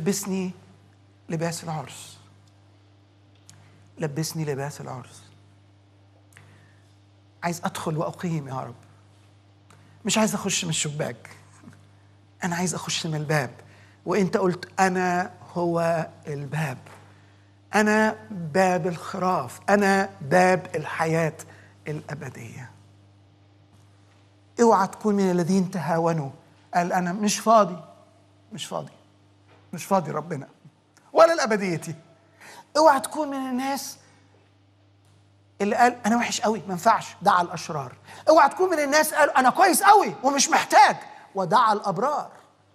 لبسني لباس العرس لبسني لباس العرس عايز ادخل واقيم يا رب مش عايز اخش من الشباك انا عايز اخش من الباب وانت قلت انا هو الباب انا باب الخراف انا باب الحياه الابديه اوعى تكون من الذين تهاونوا قال انا مش فاضي مش فاضي مش فاضي ربنا ولا لابديتي اوعى تكون من الناس اللي قال انا وحش قوي ما ينفعش دعا الاشرار اوعى تكون من الناس قال انا كويس قوي ومش محتاج ودعا الابرار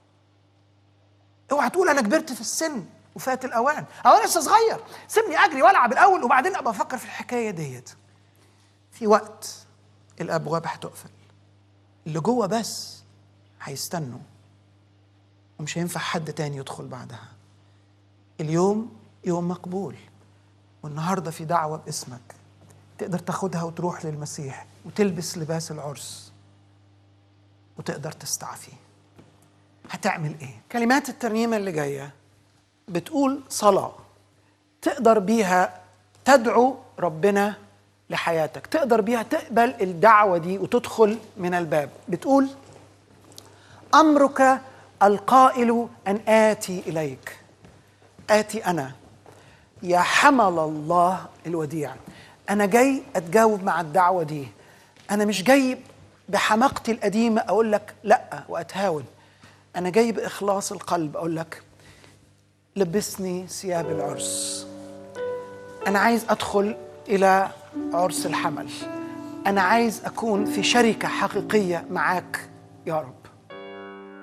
اوعى تقول انا كبرت في السن وفات الاوان او انا لسه صغير سيبني اجري والعب الاول وبعدين ابقى افكر في الحكايه ديت في وقت الابواب هتقفل اللي جوه بس هيستنوا ومش هينفع حد تاني يدخل بعدها اليوم يوم مقبول والنهارده في دعوه باسمك تقدر تاخدها وتروح للمسيح وتلبس لباس العرس وتقدر تستعفي هتعمل ايه كلمات الترنيمه اللي جايه بتقول صلاه تقدر بيها تدعو ربنا لحياتك تقدر بيها تقبل الدعوه دي وتدخل من الباب بتقول امرك القائل ان اتي اليك اتي انا يا حمل الله الوديع انا جاي اتجاوب مع الدعوه دي انا مش جاي بحماقتي القديمه اقول لك لا واتهاون انا جاي باخلاص القلب اقول لك لبسني ثياب العرس انا عايز ادخل الى عرس الحمل انا عايز اكون في شركه حقيقيه معاك يا رب